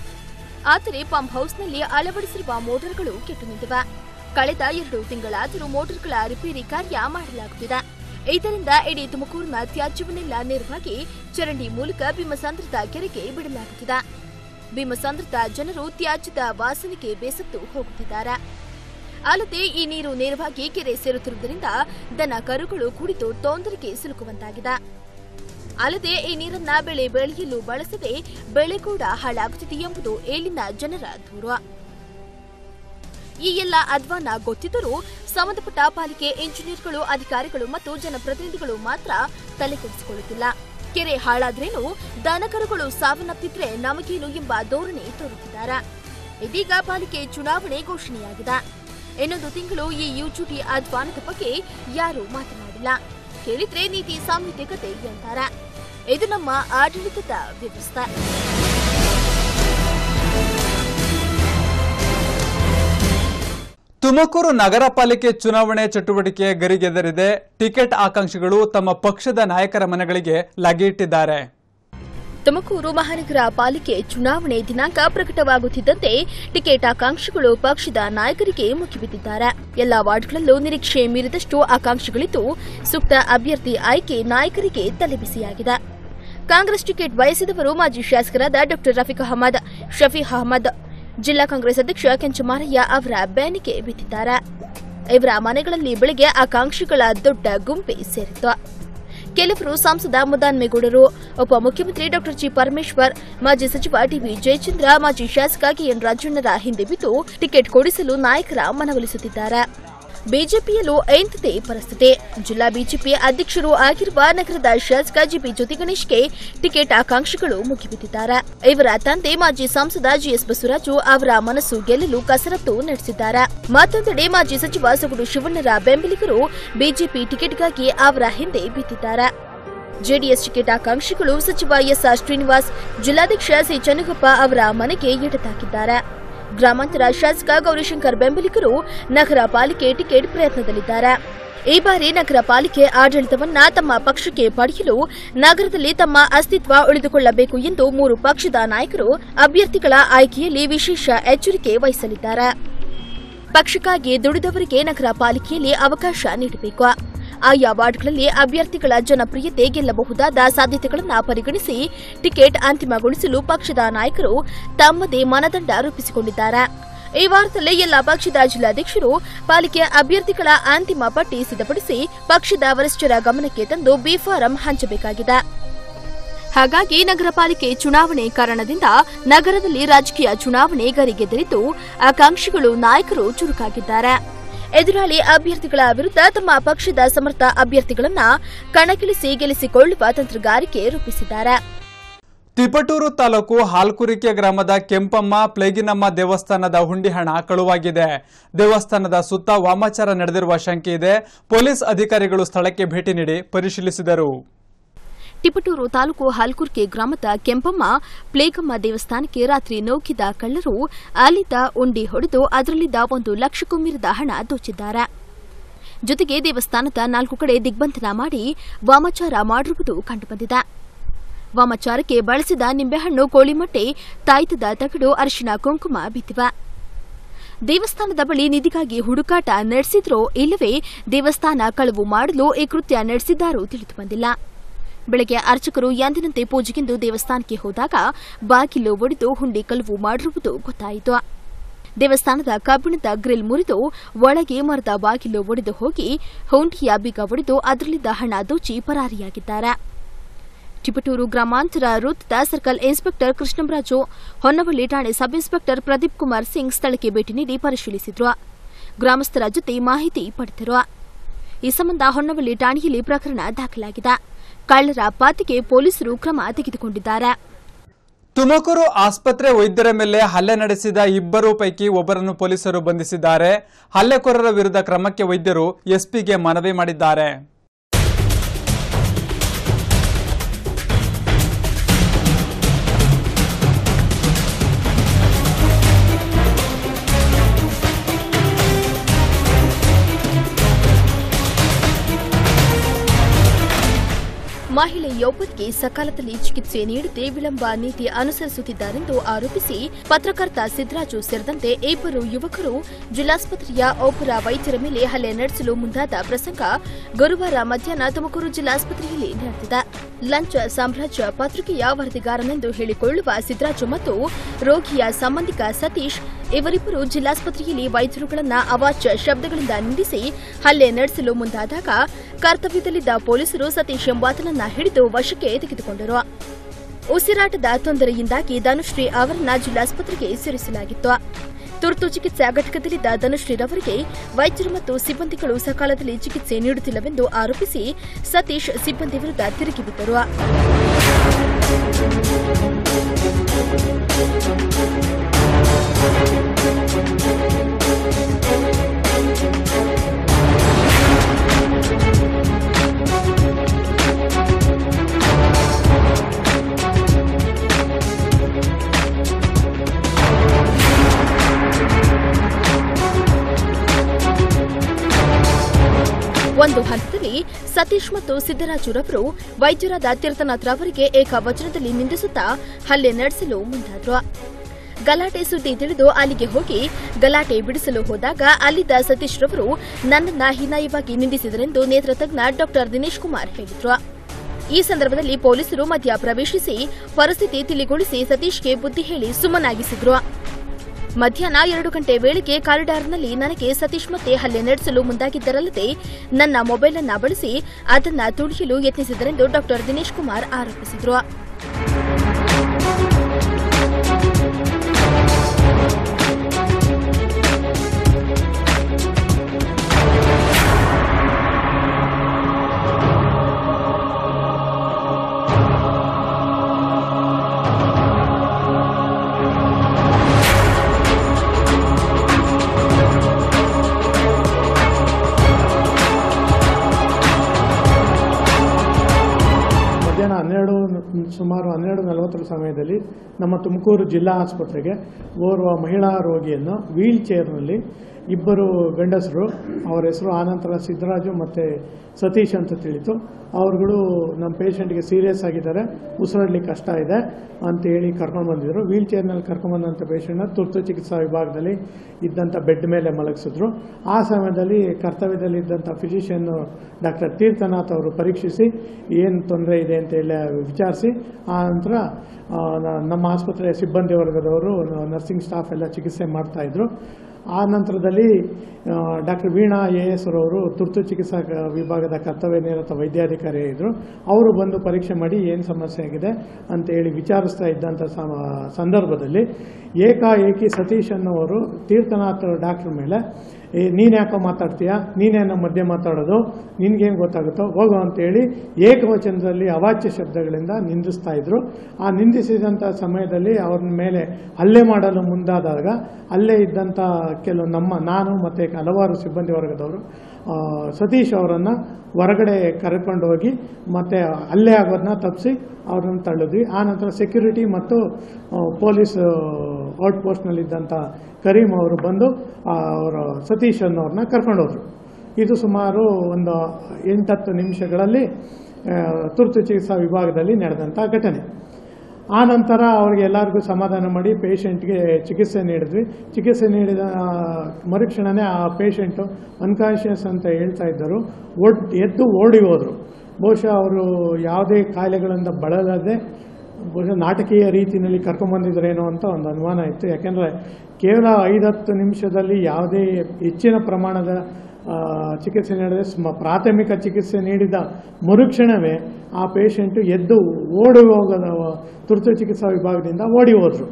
ಆದರೆ ಪಂಪ್ ಹೌಸ್ನಲ್ಲಿ ಅಳವಡಿಸಿರುವ ಮೋಟಾರ್ಗಳು ಕೆಟ್ಟು ನಿಂತಿವೆ ಕಳೆದ ಎರಡು ತಿಂಗಳಾದರೂ ಮೋಟಾರ್ಗಳ ರಿಪೇರಿ ಕಾರ್ಯ ಮಾಡಲಾಗುತ್ತಿದೆ ಇದರಿಂದ ಇಡೀ ತುಮಕೂರಿನ ತ್ಯಾಜ್ಯವನ್ನೆಲ್ಲ ನೇರವಾಗಿ ಚರಂಡಿ ಮೂಲಕ ಭೀಮಸಂದ್ರದ ಕೆರೆಗೆ ಬಿಡಲಾಗುತ್ತಿದೆ ಭೀಮಸಂದ್ರದ ಜನರು ತ್ಯಾಜ್ಯದ ವಾಸನೆಗೆ ಬೇಸತ್ತು ಹೋಗುತ್ತಿದ್ದಾರೆ ಅಲ್ಲದೆ ಈ ನೀರು ನೇರವಾಗಿ ಕೆರೆ ಸೇರುತ್ತಿರುವುದರಿಂದ ದನ ಕರುಗಳು ಕುಡಿದು ತೊಂದರೆಗೆ ಸಿಲುಕುವಂತಾಗಿದೆ ಅಲ್ಲದೆ ಈ ನೀರನ್ನ ಬೆಳೆ ಬೆಳೆಯಲು ಬಳಸದೆ ಬೆಳೆ ಕೂಡ ಹಾಳಾಗುತ್ತಿದೆ ಎಂಬುದು ಇಲ್ಲಿನ ಜನರ ದೂರು ಈ ಎಲ್ಲ ಅಧ್ವಾನ ಗೊತ್ತಿದ್ದರೂ ಸಂಬಂಧಪಟ್ಟ ಪಾಲಿಕೆ ಇಂಜಿನಿಯರ್ಗಳು ಅಧಿಕಾರಿಗಳು ಮತ್ತು ಜನಪ್ರತಿನಿಧಿಗಳು ಮಾತ್ರ ತಲೆಕೆಡಿಸಿಕೊಳ್ಳುತ್ತಿಲ್ಲ ಕೆರೆ ಹಾಳಾದ್ರೇನು ದನಕರುಗಳು ಸಾವನ್ನಪ್ಪಿದ್ರೆ ನಮಗೇನು ಎಂಬ ಧೋರಣೆ ತೋರುತ್ತಿದ್ದಾರೆ ಇದೀಗ ಪಾಲಿಕೆ ಚುನಾವಣೆ ಘೋಷಣೆಯಾಗಿದೆ ಇನ್ನೊಂದು ತಿಂಗಳು ಈ ಯುಜುಟಿ ಅಧ್ವಾನದ ಬಗ್ಗೆ ಯಾರೂ ಮಾತನಾಡಿಲ್ಲ ಕೇಳಿದ್ರೆ ನೀತಿ ಸಂಹಿತೆ ಕತೆ ಅಂತಾರೆ ಇದು ನಮ್ಮ ಆಡಳಿತದ ವ್ಯವಸ್ಥೆ ತುಮಕೂರು ನಗರ ಪಾಲಿಕೆ ಚುನಾವಣೆ ಚಟುವಟಿಕೆ ಗರಿಗೆದರಿದೆ ಟಿಕೆಟ್ ಆಕಾಂಕ್ಷಿಗಳು ತಮ್ಮ ಪಕ್ಷದ ನಾಯಕರ ಮನೆಗಳಿಗೆ ಲಗ್ಗೆ ಇಟ್ಟಿದ್ದಾರೆ ತುಮಕೂರು ಮಹಾನಗರ ಪಾಲಿಕೆ ಚುನಾವಣೆ ದಿನಾಂಕ ಪ್ರಕಟವಾಗುತ್ತಿದ್ದಂತೆ ಟಿಕೆಟ್ ಆಕಾಂಕ್ಷಿಗಳು ಪಕ್ಷದ ನಾಯಕರಿಗೆ ಮುಗಿಬಿದ್ದಿದ್ದಾರೆ ಎಲ್ಲಾ ವಾರ್ಡ್ಗಳಲ್ಲೂ ನಿರೀಕ್ಷೆ ಮೀರಿದಷ್ಟು ಆಕಾಂಕ್ಷಿಗಳಿದ್ದು ಸೂಕ್ತ ಅಭ್ಯರ್ಥಿ ಆಯ್ಕೆ ನಾಯಕರಿಗೆ ತಲೆಬಿಸಿಯಾಗಿದೆ ಕಾಂಗ್ರೆಸ್ ಟಿಕೆಟ್ ಬಯಸಿದವರು ಮಾಜಿ ಶಾಸಕರಾದ ಡಾ ರಫೀಕ್ ಅಹಮದ್ ಶಫೀಕ್ ಅಹಮದ್ ಜಿಲ್ಲಾ ಕಾಂಗ್ರೆಸ್ ಅಧ್ಯಕ್ಷ ಕೆಂಚಮಾರಯ್ಯ ಅವರ ಬೆನ್ನಿಗೆ ಬಿದ್ದಿದ್ದಾರೆ ಇವರ ಮನೆಗಳಲ್ಲಿ ಬೆಳಗ್ಗೆ ಆಕಾಂಕ್ಷಿಗಳ ದೊಡ್ಡ ಗುಂಪೆ ಸೇರಿತ್ತು ಕೆಲವರು ಸಂಸದ ಮುದಾನ್ಮೇಗೌಡರು ಉಪಮುಖ್ಯಮಂತ್ರಿ ಡಾ ಜಿ ಪರಮೇಶ್ವರ್ ಮಾಜಿ ಸಚಿವ ಟಿಬಿ ಜಯಚಂದ್ರ ಮಾಜಿ ಶಾಸಕ ಕೆಎನ್ ರಾಜಣ್ಣರ ಹಿಂದೆ ಬಿದ್ದು ಟಿಕೆಟ್ ಕೊಡಿಸಲು ನಾಯಕರ ಮನವೊಲಿಸುತ್ತಿದ್ದಾರೆ ಬಿಜೆಪಿಯಲ್ಲೂ ಎಂಥದೇ ಪರಿಸ್ಥಿತಿ ಜಿಲ್ಲಾ ಬಿಜೆಪಿ ಅಧ್ಯಕ್ಷರೂ ಆಗಿರುವ ನಗರದ ಶಾಸಕ ಜಿಪಿ ಜ್ಯೋತಿ ಗಣೇಶ್ಗೆ ಟಿಕೆಟ್ ಆಕಾಂಕ್ಷಿಗಳು ಮುಗಿಬಿದ್ದಿದ್ದಾರೆ ಇವರ ತಂದೆ ಮಾಜಿ ಸಂಸದ ಜಿಎಸ್ ಬಸವರಾಜು ಅವರ ಮನಸ್ಸು ಗೆಲ್ಲಲು ಕಸರತ್ತು ನಡೆಸಿದ್ದಾರೆ ಮತ್ತೊಂದೆಡೆ ಮಾಜಿ ಸಚಿವ ಸೊಗಡು ಶಿವಣ್ಣರ ಬೆಂಬಲಿಗರು ಬಿಜೆಪಿ ಟಿಕೆಟ್ಗಾಗಿ ಅವರ ಹಿಂದೆ ಬಿದ್ದಿದ್ದಾರೆ ಜೆಡಿಎಸ್ ಟಿಕೆಟ್ ಆಕಾಂಕ್ಷಿಗಳು ಸಚಿವ ಎಸ್ಆರ್ ಶ್ರೀನಿವಾಸ್ ಜಿಲ್ಲಾಧ್ಯಕ್ಷ ಸಿ ಚನ್ನಗಪ್ಪ ಅವರ ಮನೆಗೆ ಎಟತಾಕಿದ್ದಾರೆ ಗ್ರಾಮಾಂತರ ಶಾಸಕ ಗೌರಿಶಂಕರ್ ಬೆಂಬಲಿಗರು ನಗರ ಪಾಲಿಕೆ ಟಿಕೆಟ್ ಪ್ರಯತ್ನದಲ್ಲಿದ್ದಾರೆ ಈ ಬಾರಿ ನಗರ ಪಾಲಿಕೆ ಆಡಳಿತವನ್ನ ತಮ್ಮ ಪಕ್ಷಕ್ಕೆ ಪಡೆಯಲು ನಗರದಲ್ಲಿ ತಮ್ಮ ಅಸ್ತಿತ್ವ ಉಳಿದುಕೊಳ್ಳಬೇಕು ಎಂದು ಮೂರು ಪಕ್ಷದ ನಾಯಕರು ಅಭ್ಯರ್ಥಿಗಳ ಆಯ್ಕೆಯಲ್ಲಿ ವಿಶೇಷ ಎಚ್ಚರಿಕೆ ವಹಿಸಲಿದ್ದಾರೆ ಪಕ್ಷಕ್ಕಾಗಿ ದುಡಿದವರಿಗೆ ನಗರ ಪಾಲಿಕೆಯಲ್ಲಿ ಅವಕಾಶ ನೀಡಬೇಕು ಆಯಾ ವಾರ್ಡ್ಗಳಲ್ಲಿ ಅಭ್ಯರ್ಥಿಗಳ ಜನಪ್ರಿಯತೆ ಗೆಲ್ಲಬಹುದಾದ ಸಾಧ್ಯತೆಗಳನ್ನು ಪರಿಗಣಿಸಿ ಟಿಕೆಟ್ ಅಂತಿಮಗೊಳಿಸಲು ಪಕ್ಷದ ನಾಯಕರು ತಮ್ಮದೇ ಮನದಂಡ ರೂಪಿಸಿಕೊಂಡಿದ್ದಾರೆ ಈ ವಾರದಲ್ಲೇ ಎಲ್ಲ ಪಕ್ಷದ ಜಿಲ್ಲಾಧ್ಯಕ್ಷರು ಪಾಲಿಕೆ ಅಭ್ಯರ್ಥಿಗಳ ಅಂತಿಮ ಪಟ್ಟಿ ಸಿದ್ಧಪಡಿಸಿ ಪಕ್ಷದ ವರಿಷ್ಠರ ಗಮನಕ್ಕೆ ತಂದು ಬಿ ಫಾರಂ ಹಂಚಬೇಕಾಗಿದೆ ಹಾಗಾಗಿ ನಗರ ಪಾಲಿಕೆ ಚುನಾವಣೆ ಕಾರಣದಿಂದ ನಗರದಲ್ಲಿ ರಾಜಕೀಯ ಚುನಾವಣೆ ಗರಿಗೆದರಿದ್ದು ಆಕಾಂಕ್ಷಿಗಳು ನಾಯಕರು ಚುರುಕಾಗಿದ್ದಾರೆ ಎದುರಾಳಿ ಅಭ್ಯರ್ಥಿಗಳ ವಿರುದ್ಧ ತಮ್ಮ ಪಕ್ಷದ ಸಮರ್ಥ ಅಭ್ಯರ್ಥಿಗಳನ್ನ ಕಣಕ್ಕಿಳಿಸಿ ಗೆಲ್ಲಿಸಿಕೊಳ್ಳುವ ತಂತ್ರಗಾರಿಕೆ ರೂಪಿಸಿದ್ದಾರೆ ತಿಪಟೂರು ತಾಲೂಕು ಹಾಲ್ಕುರಿಕೆ ಗ್ರಾಮದ ಕೆಂಪಮ್ಮ ಪ್ಲೇಗಿನಮ್ಮ ದೇವಸ್ಥಾನದ ಹುಂಡಿ ಹಣ ಕಳುವಾಗಿದೆ ದೇವಸ್ಥಾನದ ಸುತ್ತ ವಾಮಾಚಾರ ನಡೆದಿರುವ ಶಂಕೆ ಇದೆ ಪೊಲೀಸ್ ಅಧಿಕಾರಿಗಳು ಸ್ಥಳಕ್ಕೆ ಭೇಟಿ ನೀಡಿ ಪರಿಶೀಲಿಸಿದರು ತಿಪಟೂರು ತಾಲೂಕು ಹಾಲ್ಕುರ್ಕೆ ಗ್ರಾಮದ ಕೆಂಪಮ್ಮ ಪ್ಲೇಗಮ್ಮ ದೇವಸ್ಥಾನಕ್ಕೆ ರಾತ್ರಿ ನೌಕಿದ ಕಳ್ಳರು ಅಲ್ಲಿದ್ದ ಉಂಡಿ ಹೊಡೆದು ಅದರಲ್ಲಿದ್ದ ಒಂದು ಲಕ್ಷಕ್ಕೂ ಮೀರಿದ ಹಣ ದೋಚಿದ್ದಾರೆ ಜೊತೆಗೆ ದೇವಸ್ಥಾನದ ನಾಲ್ಕು ಕಡೆ ದಿಗ್ಬಂಧನ ಮಾಡಿ ವಾಮಾಚಾರ ಮಾಡಿರುವುದು ಕಂಡುಬಂದಿದೆ ವಾಮಾಚಾರಕ್ಕೆ ಬಳಸಿದ ನಿಂಬೆಹಣ್ಣು ಕೋಳಿಮೊಟ್ಟೆ ತಾಯ್ತದ ತಗಡು ಅರಿಶಿನ ಕುಂಕುಮ ಬಿದ್ದಿವೆ ದೇವಸ್ಥಾನದ ಬಳಿ ನಿಧಿಗಾಗಿ ಹುಡುಕಾಟ ನಡೆಸಿದ್ರೋ ಇಲ್ಲವೇ ದೇವಸ್ಥಾನ ಕಳವು ಮಾಡಲು ಈ ಕೃತ್ಯ ನಡೆಸಿದ್ದಾರೋ ತಿಳಿದು ಬಂದಿಲ್ಲ ಬೆಳಗ್ಗೆ ಅರ್ಚಕರು ಎಂದಿನಂತೆ ಪೂಜೆಗೆಂದು ದೇವಸ್ಥಾನಕ್ಕೆ ಹೋದಾಗ ಬಾಗಿಲು ಒಡೆದು ಹುಂಡಿ ಕಳವು ಮಾಡಿರುವುದು ಗೊತ್ತಾಯಿತು ದೇವಸ್ಥಾನದ ಕಬ್ಬಿಣದ ಗ್ರಿಲ್ ಮುರಿದು ಒಳಗೆ ಮರದ ಬಾಗಿಲು ಒಡೆದು ಹೋಗಿ ಹುಂಡಿಯ ಬೀಗ ಒಡೆದು ಅದರಲ್ಲಿದ್ದ ಹಣ ದೋಚಿ ಪರಾರಿಯಾಗಿದ್ದಾರೆ ಚಿಪಟೂರು ಗ್ರಾಮಾಂತರ ವೃತ್ತದ ಸರ್ಕಲ್ ಇನ್ಸ್ಪೆಕ್ಟರ್ ಕೃಷ್ಣಂರಾಜು ಹೊನ್ನವಳ್ಳಿ ಠಾಣೆ ಸಬ್ ಇನ್ಸ್ಪೆಕ್ಟರ್ ಪ್ರದೀಪ್ ಕುಮಾರ್ ಸಿಂಗ್ ಸ್ಥಳಕ್ಕೆ ಭೇಟಿ ನೀಡಿ ಪರಿಶೀಲಿಸಿದ್ರು ಗ್ರಾಮಸ್ಥರ ಜೊತೆ ಮಾಹಿತಿ ಪಡೆದರು ಈ ಸಂಬಂಧ ಹೊನ್ನವಳ್ಳಿ ಠಾಣೆಯಲ್ಲಿ ಪ್ರಕರಣ ದಾಖಲಾಗಿದೆ ಕಳ್ಳರ ಪಾತಿಗೆ ಪೊಲೀಸರು ಕ್ರಮ ತೆಗೆದುಕೊಂಡಿದ್ದಾರೆ ತುಮಕೂರು ಆಸ್ಪತ್ರೆ ವೈದ್ಯರ ಮೇಲೆ ಹಲ್ಲೆ ನಡೆಸಿದ ಇಬ್ಬರು ಪೈಕಿ ಒಬ್ಬರನ್ನು ಪೊಲೀಸರು ಬಂಧಿಸಿದ್ದಾರೆ ಹಲ್ಲೆಕೋರರ ವಿರುದ್ಧ ಕ್ರಮಕ್ಕೆ ವೈದ್ಯರು ಎಸ್ಪಿಗೆ ಮನವಿ ಮಾಡಿದ್ದಾರೆ ಮಹಿಳೆಯೊಬ್ಬರಿಗೆ ಸಕಾಲದಲ್ಲಿ ಚಿಕಿತ್ಸೆ ನೀಡದೆ ವಿಳಂಬ ನೀತಿ ಅನುಸರಿಸುತ್ತಿದ್ದಾರೆಂದು ಆರೋಪಿಸಿ ಪತ್ರಕರ್ತ ಸಿದ್ದರಾಜು ಸೇರಿದಂತೆ ಇಬ್ಬರು ಯುವಕರು ಜಿಲ್ಲಾಸ್ಪತ್ರೆಯ ಒಬ್ಬರ ವೈದ್ಯರ ಮೇಲೆ ಹಲ್ಲೆ ನಡೆಸಲು ಮುಂದಾದ ಪ್ರಸಂಗ ಗುರುವಾರ ಮಧ್ಯಾಹ್ನ ತುಮಕೂರು ಜಿಲ್ಲಾಸ್ಪತ್ರೆಯಲ್ಲಿ ನಡೆದಿದೆ ಲಂಚ ಸಾಮ್ರಾಜ್ಯ ಪತ್ರಿಕೆಯ ವರದಿಗಾರನೆಂದು ಹೇಳಿಕೊಳ್ಳುವ ಸಿದ್ದರಾಜು ಮತ್ತು ರೋಗಿಯ ಸಂಬಂಧಿಕ ಸತೀಶ್ ಇವರಿಬ್ಬರು ಜಿಲ್ಲಾಸ್ಪತ್ರೆಯಲ್ಲಿ ವೈದ್ಯರುಗಳನ್ನ ಅವಾಚ್ಯ ಶಬ್ದಗಳಿಂದ ನಿಂದಿಸಿ ಹಲ್ಲೆ ನಡೆಸಲು ಮುಂದಾದಾಗ ಕರ್ತವ್ಯದಲ್ಲಿದ್ದ ಪೊಲೀಸರು ಸತೀಶ್ ಎಂಬಾತನನ್ನ ಹಿಡಿದು ವಶಕ್ಕೆ ತೆಗೆದುಕೊಂಡರು ಉಸಿರಾಟದ ತೊಂದರೆಯಿಂದಾಗಿ ಧನುಶ್ರೀ ಅವರನ್ನ ಜಿಲ್ಲಾಸ್ಪತ್ರೆಗೆ ಸೇರಿಸಲಾಗಿತ್ತು ತುರ್ತು ಚಿಕಿತ್ಸಾ ಘಟಕದಲ್ಲಿದ್ದ ಧನುಶ್ರೀರವರಿಗೆ ವೈದ್ಯರು ಮತ್ತು ಸಿಬ್ಬಂದಿಗಳು ಸಕಾಲದಲ್ಲಿ ಚಿಕಿತ್ಸೆ ನೀಡುತ್ತಿಲ್ಲವೆಂದು ಆರೋಪಿಸಿ ಸತೀಶ್ ಸಿಬ್ಬಂದಿ ವಿರುದ್ಧ ತಿರುಗಿಬಿದ್ದರು ಒಂದು ಹಂತದಲ್ಲಿ ಸತೀಶ್ ಮತ್ತು ಸಿದ್ದರಾಜುರವರು ವೈದ್ಯರಾದ ತೀರ್ಥನಾಥ್ ರವರಿಗೆ ಏಕವಚನದಲ್ಲಿ ನಿಂದಿಸುತ್ತಾ ಹಲ್ಲೆ ನಡೆಸಲು ಮುಂದಾದ್ರು ಗಲಾಟೆ ಸುದ್ದಿ ತಿಳಿದು ಅಲ್ಲಿಗೆ ಹೋಗಿ ಗಲಾಟೆ ಬಿಡಿಸಲು ಹೋದಾಗ ಅಲ್ಲಿದ್ದ ಸತೀಶ್ ರವರು ನನ್ನನ್ನ ಹೀನಾಯವಾಗಿ ನಿಂದಿಸಿದರೆಂದು ನೇತ್ರತಜ್ಞ ಡಾಕ್ಟರ್ ದಿನೇಶ್ ಕುಮಾರ್ ಹೇಳಿದ್ರು ಈ ಸಂದರ್ಭದಲ್ಲಿ ಪೊಲೀಸರು ಮಧ್ಯ ಪ್ರವೇಶಿಸಿ ಪರಿಸ್ಥಿತಿ ತಿಳಿಗೊಳಿಸಿ ಸತೀಶ್ಗೆ ಬುದ್ಧಿ ಹೇಳಿ ಸುಮ್ಮನಾಗಿಸಿದ್ರು ಮಧ್ಯಾಹ್ನ ಎರಡು ಗಂಟೆ ವೇಳೆಗೆ ಕಾರಿಡಾರ್ನಲ್ಲಿ ನನಗೆ ಸತೀಶ್ ಮತ್ತೆ ಹಲ್ಲೆ ನಡೆಸಲು ಮುಂದಾಗಿದ್ದರಲ್ಲದೆ ನನ್ನ ಮೊಬೈಲ್ ಅನ್ನ ಬಳಸಿ ಅದನ್ನ ತುಳಿಯಲು ಯತ್ನಿಸಿದರೆಂದು ಡಾಕ್ಟರ್ ದಿನೇಶ್ ಕುಮಾರ್ ಆರೋಪಿಸಿದ್ರು ಮಧ್ಯಾಹ್ನ ಹನ್ನೆರಡು ಸುಮಾರು ಹನ್ನೆರಡು ನಲವತ್ತರ ಸಮಯದಲ್ಲಿ ನಮ್ಮ ತುಮಕೂರು ಜಿಲ್ಲಾ ಆಸ್ಪತ್ರೆಗೆ ಓರ್ವ ಮಹಿಳಾ ರೋಗಿಯನ್ನು ವೀಲ್ ಚೇರ್ನಲ್ಲಿ ಇಬ್ಬರು ಗಂಡಸರು ಅವರ ಹೆಸರು ಆನಂತರ ಸಿದ್ದರಾಜು ಮತ್ತು ಸತೀಶ್ ಅಂತ ತಿಳಿತು ಅವರುಗಳು ನಮ್ಮ ಪೇಷಂಟ್ಗೆ ಸೀರಿಯಸ್ ಆಗಿದ್ದಾರೆ ಉಸಿರಾಡ್ಲಿಕ್ಕೆ ಕಷ್ಟ ಇದೆ ಅಂತ ಹೇಳಿ ಕರ್ಕೊಂಡು ಬಂದಿದ್ರು ವೀಲ್ ಚೇರ್ನಲ್ಲಿ ಕರ್ಕೊಂಡ್ಬಂದಂಥ ಪೇಷಂಟ್ನ ತುರ್ತು ಚಿಕಿತ್ಸಾ ವಿಭಾಗದಲ್ಲಿ ಇದ್ದಂಥ ಬೆಡ್ ಮೇಲೆ ಮಲಗಿಸಿದ್ರು ಆ ಸಮಯದಲ್ಲಿ ಕರ್ತವ್ಯದಲ್ಲಿ ಇದ್ದಂಥ ಫಿಸಿಷಿಯನ್ ಡಾಕ್ಟರ್ ತೀರ್ಥನಾಥ್ ಅವರು ಪರೀಕ್ಷಿಸಿ ಏನು ತೊಂದರೆ ಇದೆ ಅಂತ ಹೇಳಿ ವಿಚಾರಿಸಿ ಆ ನಂತರ ಆ, ನ- ನಮ್ಮ ಆಸ್ಪತ್ರೆಯ ಸಿಬ್ಬಂದಿ ವರ್ಗದವರು ನರ್ಸಿಂಗ್ ಸ್ಟಾಫ್ ಎಲ್ಲ ಚಿಕಿತ್ಸೆ ಮಾಡ್ತಾ ಇದ್ರು ಆ ನಂತರದಲ್ಲಿ ಡಾಕ್ಟರ್ ವೀಣಾ ಎ ಎಸ್ ರವರು ತುರ್ತು ಚಿಕಿತ್ಸಾ ಕ- ವಿಭಾಗದ ಕರ್ತವ್ಯ ನಿರತ ವೈದ್ಯಾಧಿಕಾರಿ ಇದ್ದರು ಅವರು ಬಂದು ಪರೀಕ್ಷೆ ಮಾಡಿ ಏನು ಸಮಸ್ಯೆ ಆಗಿದೆ ಅಂತ ಹೇಳಿ ವಿಚಾರಿಸ್ತಾ ಇದ್ದಂಥ ಸಮ- ಸಂದರ್ಭದಲ್ಲಿ ಏಕಾಏಕಿ ಸತೀಶ್ ಅನ್ನೋರು ತೀರ್ಥನಾಥ್ ಡಾಕ್ಟರ್ ಮೇಲೆ ಏ ನೀನು ಯಾಕೋ ಮಾತಾಡ್ತೀಯಾ ನೀನೇನೋ ಮಧ್ಯೆ ಮಾತಾಡೋದು ನಿನ್ಗೇನು ಗೊತ್ತಾಗುತ್ತೋ ಹೋಗು ಅಂತೇಳಿ ಏಕವಚನದಲ್ಲಿ ಅವಾಚ್ಯ ಶಬ್ದಗಳಿಂದ ನಿಂದಿಸ್ತಾ ಇದ್ರು ಆ ನಿಂದಿಸಿದಂಥ ಸಮಯದಲ್ಲಿ ಅವ್ರ ಮೇಲೆ ಹಲ್ಲೆ ಮಾಡಲು ಮುಂದಾದಾಗ ಅಲ್ಲೇ ಇದ್ದಂಥ ಕೆಲವು ನಮ್ಮ ನಾನು ಮತ್ತು ಹಲವಾರು ಸಿಬ್ಬಂದಿ ವರ್ಗದವರು ಆ, ಸತೀಶ್ ಅವರನ್ನು ಹೊರಗಡೆ ಕರ್ಕೊಂಡು ಹೋಗಿ ಮತ್ತು ಹಲ್ಲೆ ಆಗೋದನ್ನ ತಪ್ಪಿಸಿ ಅವ್ರನ್ನ ತಳ್ಳಿದ್ವಿ ಆ ನಂತರ ಸೆಕ್ಯೂರಿಟಿ ಮತ್ತು ಆ, ಪೊಲೀಸ್ ಔಟ್ ಪೋಸ್ಟ್ನಲ್ಲಿದ್ದಂಥ ಕರೀಂ ಅವರು ಬಂದು ಆ, ಅವರ ಸತೀಶ್ ಅನ್ನೋರನ್ನ ಕರ್ಕೊಂಡೋದ್ರು ಇದು ಸುಮಾರು ಒಂದು ಎಂಟತ್ತು ನಿಮಿಷಗಳಲ್ಲಿ ಆ, ತುರ್ತು ಚಿಕಿತ್ಸಾ ವಿಭಾಗದಲ್ಲಿ ನಡೆದಂಥ ಘಟನೆ ಆ ನಂತರ ಅವ್ರಿಗೆ ಎಲ್ಲರಿಗೂ ಸಮಾಧಾನ ಮಾಡಿ ಪೇಷಂಟ್ಗೆ ಚಿಕಿತ್ಸೆ ನೀಡಿದ್ವಿ ಚಿಕಿತ್ಸೆ ನೀಡಿದ ಆ, ಮರುಕ್ಷಣನೇ ಆ ಪೇಷಂಟು ಅನ್ಕಾನ್ಷಿಯಸ್ ಅಂತ ಹೇಳ್ತಾ ಇದ್ದರು ಒಡ್ ಎದ್ದು ಓಡಿ ಹೋದರು ಬಹುಶಃ ಅವರು ಯಾವುದೇ ಕಾಯಿಲೆಗಳಿಂದ ಬಳಲದೆ ಬಹುಶಃ ನಾಟಕೀಯ ರೀತಿಯಲ್ಲಿ ಕರ್ಕೊಂಬಂದಿದ್ರೇನೋ ಅಂತ ಒಂದು ಅನುಮಾನ ಇತ್ತು ಯಾಕೆಂದರೆ ಕೇವಲ ಐದತ್ತು ನಿಮಿಷದಲ್ಲಿ ಯಾವುದೇ ಹೆಚ್ಚಿನ ಪ್ರಮಾಣದ ಆ, ಚಿಕಿತ್ಸೆ ನೀಡದೆ ಸ್ಮ ಪ್ರಾಥಮಿಕ ಚಿಕಿತ್ಸೆ ನೀಡಿದ ಮರುಕ್ಷಣವೇ ಆ ಪೇಷಂಟು ಎದ್ದು ಓಡಿ ಹೋಗದ ತುರ್ತು ಚಿಕಿತ್ಸಾ ವಿಭಾಗದಿಂದ ಓಡಿ ಹೋದರು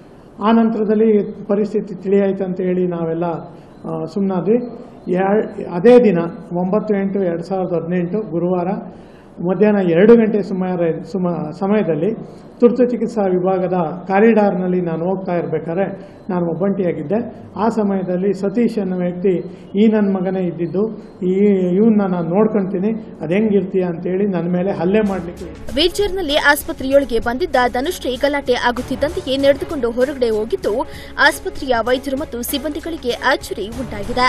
ಆ ನಂತರದಲ್ಲಿ ಪರಿಸ್ಥಿತಿ ತಿಳಿಯಾಯ್ತು ಅಂತ ಹೇಳಿ ನಾವೆಲ್ಲ ಸುಮ್ಮನಾದ್ವಿ ಎರ್ ಅದೇ ದಿನ ಒಂಬತ್ತು ಎಂಟು ಎರಡು ಸಾವಿರದ ಹದಿನೆಂಟು ಗುರುವಾರ ಮಧ್ಯಾಹ್ನ ಎರಡು ಗಂಟೆ ಸುಮಾರು ಸುಮ ಸಮಯದಲ್ಲಿ ತುರ್ತು ಚಿಕಿತ್ಸಾ ವಿಭಾಗದ ಕಾರಿಡಾರ್ನಲ್ಲಿ ನಾನು ಹೋಗ್ತಾ ಇರಬೇಕಾದ್ರೆ ನಾನು ಒಬ್ಬಂಟಿಯಾಗಿದ್ದೆ ಆ ಸಮಯದಲ್ಲಿ ಸತೀಶ್ ಅನ್ನೋ ವ್ಯಕ್ತಿ ಈ ನನ್ನ ಮಗನೇ ಇದ್ದಿದ್ದು ಈ ಇವನ್ನ ನಾನು ನೋಡ್ಕೊಳ್ತೀನಿ ಅದು ಹೆಂಗಿರ್ತೀಯ ಅಂತೇಳಿ ನನ್ನ ಮೇಲೆ ಹಲ್ಲೆ ಮಾಡಲಿಕ್ಕೆ ವೀಲ್ಚೇರ್ನಲ್ಲಿ ಆಸ್ಪತ್ರೆಯೊಳಗೆ ಬಂದಿದ್ದ ಧನುಶ್ರೀ ಗಲಾಟೆ ಆಗುತ್ತಿದ್ದಂತೆಯೇ ನಡೆದುಕೊಂಡು ಹೊರಗಡೆ ಹೋಗಿದ್ದು ಆಸ್ಪತ್ರೆಯ ವೈದ್ಯರು ಮತ್ತು ಸಿಬ್ಬಂದಿಗಳಿಗೆ ಅಚ್ಚರಿ ಉಂಟಾಗಿದೆ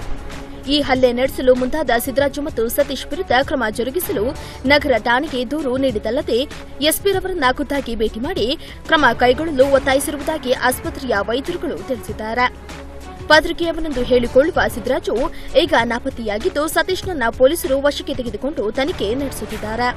ಈ ಹಲ್ಲೆ ನಡೆಸಲು ಮುಂದಾದ ಸಿದ್ದರಾಜು ಮತ್ತು ಸತೀಶ್ ವಿರುದ್ಧ ಕ್ರಮ ಜರುಗಿಸಲು ನಗರ ಠಾಣೆಗೆ ದೂರು ನೀಡಿದಲ್ಲದೆ ಎಸ್ಪಿರವರನ್ನ ಖುದ್ದಾಗಿ ಭೇಟಿ ಮಾಡಿ ಕ್ರಮ ಕೈಗೊಳ್ಳಲು ಒತ್ತಾಯಿಸಿರುವುದಾಗಿ ಆಸ್ಪತ್ರೆಯ ವೈದ್ಯರುಗಳು ತಿಳಿಸಿದ್ದಾರೆ ಪತ್ರಿಕೆಯವನೆಂದು ಹೇಳಿಕೊಳ್ಳುವ ಸಿದ್ದರಾಜು ಈಗ ನಾಪತ್ತೆಯಾಗಿದ್ದು ಸತೀಶ್ನನ್ನ ಪೊಲೀಸರು ವಶಕ್ಕೆ ತೆಗೆದುಕೊಂಡು ತನಿಖೆ ನಡೆಸುತ್ತಿದ್ದಾರೆ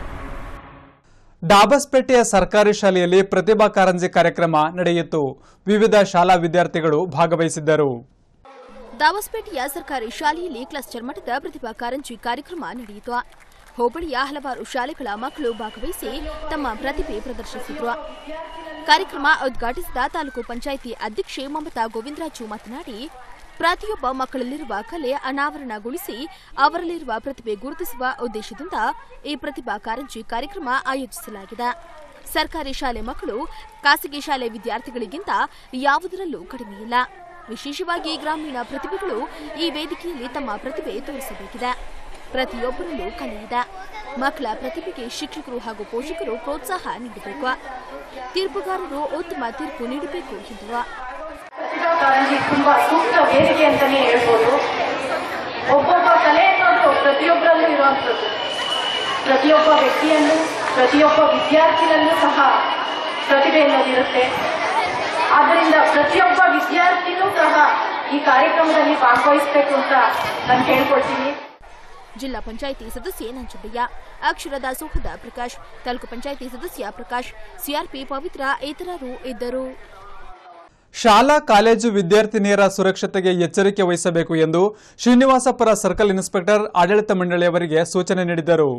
ಡಾಬಸ್ಪೇಟೆಯ ಸರ್ಕಾರಿ ಶಾಲೆಯಲ್ಲಿ ಪ್ರತಿಭಾ ಕಾರಂಜಿ ಕಾರ್ಯಕ್ರಮ ನಡೆಯಿತು ವಿವಿಧ ಶಾಲಾ ವಿದ್ಯಾರ್ಥಿಗಳು ಭಾಗವಹಿಸಿದ್ದರು ದಾವಸ್ಪೇಟೆಯ ಸರ್ಕಾರಿ ಶಾಲೆಯಲ್ಲಿ ಕ್ಲಸ್ಟರ್ ಮಟ್ಟದ ಪ್ರತಿಭಾ ಕಾರಂಜಿ ಕಾರ್ಯಕ್ರಮ ನಡೆಯಿತು ಹೋಬಳಿಯ ಹಲವಾರು ಶಾಲೆಗಳ ಮಕ್ಕಳು ಭಾಗವಹಿಸಿ ತಮ್ಮ ಪ್ರತಿಭೆ ಪ್ರದರ್ಶಿಸಿದ್ರು ಕಾರ್ಯಕ್ರಮ ಉದ್ಘಾಟಿಸಿದ ತಾಲೂಕು ಪಂಚಾಯಿತಿ ಅಧ್ಯಕ್ಷೆ ಮಮತಾ ಗೋವಿಂದರಾಜು ಮಾತನಾಡಿ ಪ್ರತಿಯೊಬ್ಬ ಮಕ್ಕಳಲ್ಲಿರುವ ಕಲೆ ಅನಾವರಣಗೊಳಿಸಿ ಅವರಲ್ಲಿರುವ ಪ್ರತಿಭೆ ಗುರುತಿಸುವ ಉದ್ದೇಶದಿಂದ ಈ ಪ್ರತಿಭಾ ಕಾರಂಜಿ ಕಾರ್ಯಕ್ರಮ ಆಯೋಜಿಸಲಾಗಿದೆ ಸರ್ಕಾರಿ ಶಾಲೆ ಮಕ್ಕಳು ಖಾಸಗಿ ಶಾಲೆ ವಿದ್ಯಾರ್ಥಿಗಳಿಗಿಂತ ಯಾವುದರಲ್ಲೂ ಕಡಿಮೆಯಿಲ್ಲ ವಿಶೇಷವಾಗಿ ಗ್ರಾಮೀಣ ಪ್ರತಿಭೆಗಳು ಈ ವೇದಿಕೆಯಲ್ಲಿ ತಮ್ಮ ಪ್ರತಿಭೆ ತೋರಿಸಬೇಕಿದೆ ಪ್ರತಿಯೊಬ್ಬರಲ್ಲೂ ಕಲೆ ಇದೆ ಮಕ್ಕಳ ಪ್ರತಿಭೆಗೆ ಶಿಕ್ಷಕರು ಹಾಗೂ ಪೋಷಕರು ಪ್ರೋತ್ಸಾಹ ನೀಡಬೇಕು ತೀರ್ಪುಗಾರರು ಉತ್ತಮ ತೀರ್ಪು ನೀಡಬೇಕು ಎಂದರು ಪ್ರತಿಭಾ ಕಾರಂಜಿ ತುಂಬಾ ಸೂಕ್ತ ವೇದಿಕೆ ಅಂತಾನೆ ಹೇಳ್ಬೋದು ಒಬ್ಬೊಬ್ಬ ಕಲೆ ಅನ್ನೋದು ಪ್ರತಿಯೊಬ್ಬರಲ್ಲೂ ಇರುವಂಥದ್ದು ಪ್ರತಿಯೊಬ್ಬ ವ್ಯಕ್ತಿಯಲ್ಲೂ ಪ್ರತಿಯೊಬ್ಬ ವಿದ್ಯಾರ್ಥಿನಲ್ಲೂ ಸಹ ಪ್ರತಿಭೆ ಅನ್ನೋದಿರುತ್ತೆ ಆದ್ದರಿಂದ ಪ್ರತಿಯೊಬ್ಬ ವಿದ್ಯಾರ್ಥಿನೂ ಸಹ ಈ ಕಾರ್ಯಕ್ರಮದಲ್ಲಿ ಭಾಗವಹಿಸಬೇಕು ಅಂತ ನಾನು ಕೇಳ್ಕೊಳ್ತೀನಿ ಜಿಲ್ಲಾ ಪಂಚಾಯಿತಿ ಸದಸ್ಯೆ ನಂಜುಂಡಯ್ಯ ಅಕ್ಷರ ದಾಸೋಹದ ಪ್ರಕಾಶ್ ತಾಲೂಕು ಪಂಚಾಯಿತಿ ಸದಸ್ಯ ಪ್ರಕಾಶ್ ಸಿಆರ್ಪಿ ಪವಿತ್ರ ಇತರರು ಇದ್ದರು ಶಾಲಾ ಕಾಲೇಜು ವಿದ್ಯಾರ್ಥಿನಿಯರ ಸುರಕ್ಷತೆಗೆ ಎಚ್ಚರಿಕೆ ವಹಿಸಬೇಕು ಎಂದು ಶ್ರೀನಿವಾಸಪುರ ಸರ್ಕಲ್ ಇನ್ಸ್ಪೆಕ್ಟರ್ ಆಡಳಿತ ಮಂಡಳಿಯವರಿಗೆ ಸೂಚನೆ ನೀಡಿದರು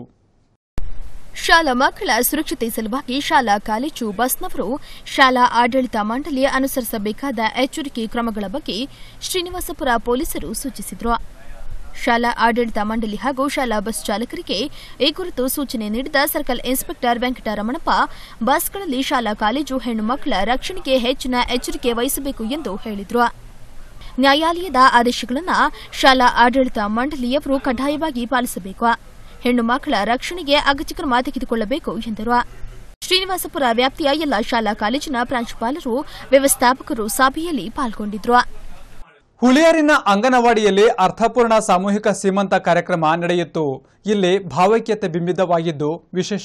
ಶಾಲಾ ಮಕ್ಕಳ ಸುರಕ್ಷತೆ ಸಲುವಾಗಿ ಶಾಲಾ ಕಾಲೇಜು ಬಸ್ನವರು ಶಾಲಾ ಆಡಳಿತ ಮಂಡಳಿ ಅನುಸರಿಸಬೇಕಾದ ಎಚ್ಚರಿಕೆ ಕ್ರಮಗಳ ಬಗ್ಗೆ ಶ್ರೀನಿವಾಸಪುರ ಪೊಲೀಸರು ಸೂಚಿಸಿದರು ಶಾಲಾ ಆಡಳಿತ ಮಂಡಳಿ ಹಾಗೂ ಶಾಲಾ ಬಸ್ ಚಾಲಕರಿಗೆ ಈ ಕುರಿತು ಸೂಚನೆ ನೀಡಿದ ಸರ್ಕಲ್ ಇನ್ಸ್ಪೆಕ್ಟರ್ ವೆಂಕಟರಮಣಪ್ಪ ಬಸ್ಗಳಲ್ಲಿ ಶಾಲಾ ಕಾಲೇಜು ಹೆಣ್ಣು ಮಕ್ಕಳ ರಕ್ಷಣೆಗೆ ಹೆಚ್ಚಿನ ಎಚ್ಚರಿಕೆ ವಹಿಸಬೇಕು ಎಂದು ಹೇಳಿದರು ನ್ಯಾಯಾಲಯದ ಆದೇಶಗಳನ್ನು ಶಾಲಾ ಆಡಳಿತ ಮಂಡಳಿಯವರು ಕಡ್ಡಾಯವಾಗಿ ಪಾಲಿಸಬೇಕು ಹೆಣ್ಣು ಮಕ್ಕಳ ರಕ್ಷಣೆಗೆ ಅಗತ್ಯ ಕ್ರಮ ತೆಗೆದುಕೊಳ್ಳಬೇಕು ಎಂದರು ಶ್ರೀನಿವಾಸಪುರ ವ್ಯಾಪ್ತಿಯ ಎಲ್ಲ ಶಾಲಾ ಕಾಲೇಜಿನ ಪ್ರಾಂಶುಪಾಲರು ವ್ಯವಸ್ಥಾಪಕರು ಸಭೆಯಲ್ಲಿ ಪಾಲ್ಗೊಂಡಿದ್ರು ಹುಳಿಯಾರಿನ ಅಂಗನವಾಡಿಯಲ್ಲಿ ಅರ್ಥಪೂರ್ಣ ಸಾಮೂಹಿಕ ಸೀಮಂತ ಕಾರ್ಯಕ್ರಮ ನಡೆಯಿತು ಇಲ್ಲಿ ಭಾವೈಕ್ಯತೆ ಬಿಂಬಿತವಾಗಿದ್ದು ವಿಶೇಷ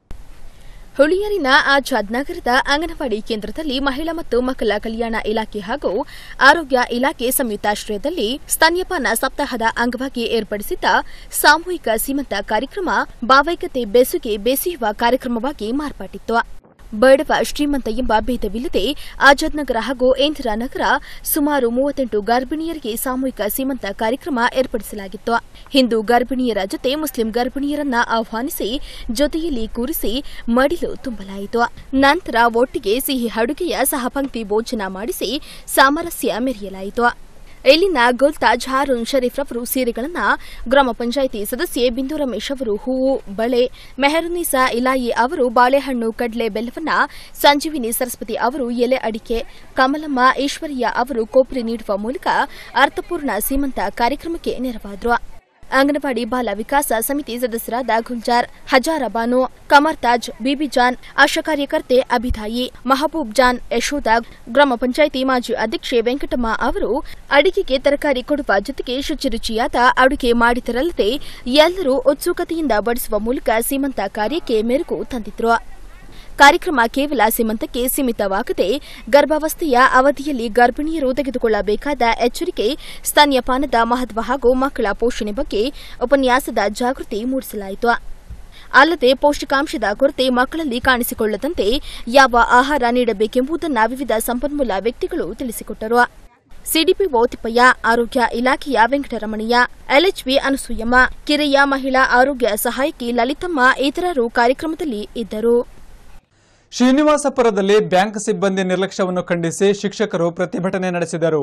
ಹುಳಿಯರಿನ ಆಜಾದ್ ನಗರದ ಅಂಗನವಾಡಿ ಕೇಂದ್ರದಲ್ಲಿ ಮಹಿಳಾ ಮತ್ತು ಮಕ್ಕಳ ಕಲ್ಯಾಣ ಇಲಾಖೆ ಹಾಗೂ ಆರೋಗ್ಯ ಇಲಾಖೆ ಸಂಯುಕ್ತಾಶ್ರಯದಲ್ಲಿ ಸ್ತನ್ಯಪಾನ ಸಪ್ತಾಹದ ಅಂಗವಾಗಿ ಏರ್ಪಡಿಸಿದ್ದ ಸಾಮೂಹಿಕ ಸೀಮಂತ ಕಾರ್ಯಕ್ರಮ ಭಾವೈಕ್ಯತೆ ಬೆಸುಗೆ ಬೇಸೆಯುವ ಕಾರ್ಯಕ್ರಮವಾಗಿ ಮಾರ್ಪಟ್ಟಿತ್ತು ಬಡವ ಶ್ರೀಮಂತ ಎಂಬ ಭೇದವಿಲ್ಲದೆ ಆಜಾದ್ ನಗರ ಹಾಗೂ ಇಂದಿರಾ ನಗರ ಸುಮಾರು ಮೂವತ್ತೆಂಟು ಗರ್ಭಿಣಿಯರಿಗೆ ಸಾಮೂಹಿಕ ಸೀಮಂತ ಕಾರ್ಯಕ್ರಮ ಏರ್ಪಡಿಸಲಾಗಿತ್ತು ಹಿಂದೂ ಗರ್ಭಿಣಿಯರ ಜೊತೆ ಮುಸ್ಲಿಂ ಗರ್ಭಿಣಿಯರನ್ನ ಆಹ್ವಾನಿಸಿ ಜೊತೆಯಲ್ಲಿ ಕೂರಿಸಿ ಮಡಿಲು ತುಂಬಲಾಯಿತು ನಂತರ ಒಟ್ಟಿಗೆ ಸಿಹಿ ಅಡುಗೆಯ ಸಹಪಂಕ್ತಿ ಭೋಜನ ಮಾಡಿಸಿ ಸಾಮರಸ್ಯ ಮೆರೆಯಲಾಯಿತು ಇಲ್ಲಿನ ಗುಲ್ತಾಜ್ ಹಾರೂನ್ ಶರೀಫ್ ರವರು ಸೀರೆಗಳನ್ನ ಗ್ರಾಮ ಪಂಚಾಯಿತಿ ಸದಸ್ಯೆ ಬಿಂದು ರಮೇಶ್ ಅವರು ಹೂವು ಬಳೆ ಮೆಹರುನಿಸಾ ಇಲಾಯಿ ಅವರು ಬಾಳೆಹಣ್ಣು ಕಡ್ಲೆ ಬೆಲ್ಲವನ್ನ ಸಂಜೀವಿನಿ ಸರಸ್ವತಿ ಅವರು ಎಲೆ ಅಡಿಕೆ ಕಮಲಮ್ಮ ಈಶ್ವರಿಯ ಅವರು ಕೊಬ್ಬರಿ ನೀಡುವ ಮೂಲಕ ಅರ್ಥಪೂರ್ಣ ಸೀಮಂತ ಕಾರ್ಯಕ್ರಮಕ್ಕೆ ನೆರವಾದರು ಅಂಗನವಾಡಿ ಬಾಲ ವಿಕಾಸ ಸಮಿತಿ ಸದಸ್ಯರಾದ ಗುಲ್ಜಾರ್ ಹಜಾರ ಬಾನು ಕಮರ್ ತಾಜ್ ಬಿಬಿ ಜಾನ್ ಆಶಾ ಕಾರ್ಯಕರ್ತೆ ಅಭಿದಾಯಿ ಮಹಬೂಬ್ ಜಾನ್ ಯಶೋಧ ಗ್ರಾಮ ಪಂಚಾಯಿತಿ ಮಾಜಿ ಅಧ್ಯಕ್ಷೆ ವೆಂಕಟಮ್ಮ ಅವರು ಅಡಿಗೆಗೆ ತರಕಾರಿ ಕೊಡುವ ಜೊತೆಗೆ ಶುಚಿರುಚಿಯಾದ ಅಡುಗೆ ಮಾಡಿದರಲ್ಲದೆ ಎಲ್ಲರೂ ಉತ್ಸುಕತೆಯಿಂದ ಬಡಿಸುವ ಮೂಲಕ ಸೀಮಂತ ಕಾರ್ಯಕ್ಕೆ ಮೆರುಗು ತಂದಿದ್ರು ಕಾರ್ಯಕ್ರಮ ಕೇವಲ ಸೀಮಂತಕ್ಕೆ ಸೀಮಿತವಾಗದೆ ಗರ್ಭಾವಸ್ಥೆಯ ಅವಧಿಯಲ್ಲಿ ಗರ್ಭಿಣಿಯರು ತೆಗೆದುಕೊಳ್ಳಬೇಕಾದ ಎಚ್ಚರಿಕೆ ಸ್ತನ್ಯಪಾನದ ಮಹತ್ವ ಹಾಗೂ ಮಕ್ಕಳ ಪೋಷಣೆ ಬಗ್ಗೆ ಉಪನ್ಯಾಸದ ಜಾಗೃತಿ ಮೂಡಿಸಲಾಯಿತು ಅಲ್ಲದೆ ಪೌಷ್ಟಿಕಾಂಶದ ಕೊರತೆ ಮಕ್ಕಳಲ್ಲಿ ಕಾಣಿಸಿಕೊಳ್ಳದಂತೆ ಯಾವ ಆಹಾರ ನೀಡಬೇಕೆಂಬುದನ್ನು ವಿವಿಧ ಸಂಪನ್ಮೂಲ ವ್ಯಕ್ತಿಗಳು ತಿಳಿಸಿಕೊಟ್ಟರು ಸಿಡಿಪಿಒ ತಿಪ್ಪಯ್ಯ ಆರೋಗ್ಯ ಇಲಾಖೆಯ ವೆಂಕಟರಮಣಯ್ಯ ಎಲ್ಎಚ್ಬಿ ಅನಸೂಯಮ್ಮ ಕಿರಿಯ ಮಹಿಳಾ ಆರೋಗ್ಯ ಸಹಾಯಕಿ ಲಲಿತಮ್ಮ ಇತರರು ಕಾರ್ಯಕ್ರಮದಲ್ಲಿ ಇದ್ದರು ಶ್ರೀನಿವಾಸಪುರದಲ್ಲಿ ಬ್ಯಾಂಕ್ ಸಿಬ್ಬಂದಿ ನಿರ್ಲಕ್ಷ್ಯವನ್ನು ಖಂಡಿಸಿ ಶಿಕ್ಷಕರು ಪ್ರತಿಭಟನೆ ನಡೆಸಿದರು